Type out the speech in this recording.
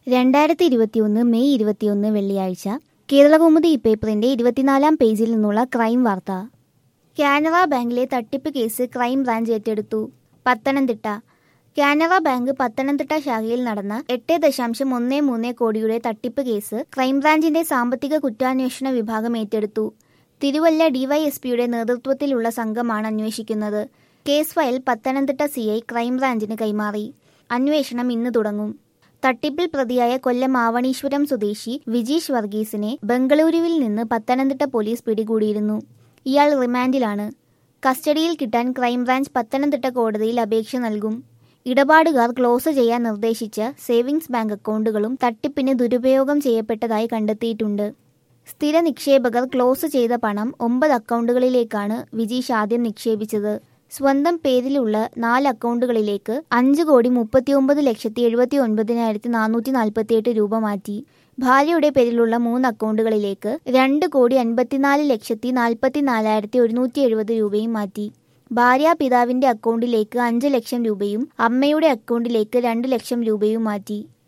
രണ്ടായിരത്തി ഇരുപത്തിയൊന്ന് മെയ് ഇരുപത്തിയൊന്ന് വെള്ളിയാഴ്ച കേരളകൗമുദി ഈ പേപ്പറിന്റെ ഇരുപത്തിനാലാം പേജിൽ നിന്നുള്ള ക്രൈം വാർത്ത കാനറ ബാങ്കിലെ തട്ടിപ്പ് കേസ് ക്രൈം ബ്രാഞ്ച് ഏറ്റെടുത്തു പത്തനംതിട്ട കാനറ ബാങ്ക് പത്തനംതിട്ട ശാഖയിൽ നടന്ന എട്ട് ദശാംശം ഒന്ന് മൂന്ന് കോടിയുടെ തട്ടിപ്പ് കേസ് ക്രൈംബ്രാഞ്ചിന്റെ സാമ്പത്തിക കുറ്റാന്വേഷണ വിഭാഗം ഏറ്റെടുത്തു തിരുവല്ല ഡിവൈഎസ്പിയുടെ നേതൃത്വത്തിലുള്ള സംഘമാണ് അന്വേഷിക്കുന്നത് കേസ് ഫയൽ പത്തനംതിട്ട സിഐ ക്രൈംബ്രാഞ്ചിന് കൈമാറി അന്വേഷണം ഇന്ന് തുടങ്ങും തട്ടിപ്പിൽ പ്രതിയായ കൊല്ലം ആവണീശ്വരം സ്വദേശി വിജീഷ് വർഗീസിനെ ബംഗളൂരുവിൽ നിന്ന് പത്തനംതിട്ട പോലീസ് പിടികൂടിയിരുന്നു ഇയാൾ റിമാൻഡിലാണ് കസ്റ്റഡിയിൽ കിട്ടാൻ ക്രൈംബ്രാഞ്ച് പത്തനംതിട്ട കോടതിയിൽ അപേക്ഷ നൽകും ഇടപാടുകാർ ക്ലോസ് ചെയ്യാൻ നിർദ്ദേശിച്ച സേവിങ്സ് ബാങ്ക് അക്കൗണ്ടുകളും തട്ടിപ്പിന് ദുരുപയോഗം ചെയ്യപ്പെട്ടതായി കണ്ടെത്തിയിട്ടുണ്ട് സ്ഥിര നിക്ഷേപകർ ക്ലോസ് ചെയ്ത പണം ഒമ്പത് അക്കൗണ്ടുകളിലേക്കാണ് വിജീഷ് ആദ്യം നിക്ഷേപിച്ചത് സ്വന്തം പേരിലുള്ള നാല് അക്കൗണ്ടുകളിലേക്ക് അഞ്ച് കോടി മുപ്പത്തിയൊമ്പത് ലക്ഷത്തി എഴുപത്തി ഒൻപതിനായിരത്തി നാനൂറ്റി നാൽപ്പത്തിയെട്ട് രൂപ മാറ്റി ഭാര്യയുടെ പേരിലുള്ള മൂന്ന് അക്കൗണ്ടുകളിലേക്ക് രണ്ട് കോടി അൻപത്തിനാല് ലക്ഷത്തി നാൽപ്പത്തി നാലായിരത്തി ഒരുന്നൂറ്റി എഴുപത് രൂപയും മാറ്റി ഭാര്യ പിതാവിന്റെ അക്കൗണ്ടിലേക്ക് അഞ്ച് ലക്ഷം രൂപയും അമ്മയുടെ അക്കൗണ്ടിലേക്ക് രണ്ട് ലക്ഷം രൂപയും മാറ്റി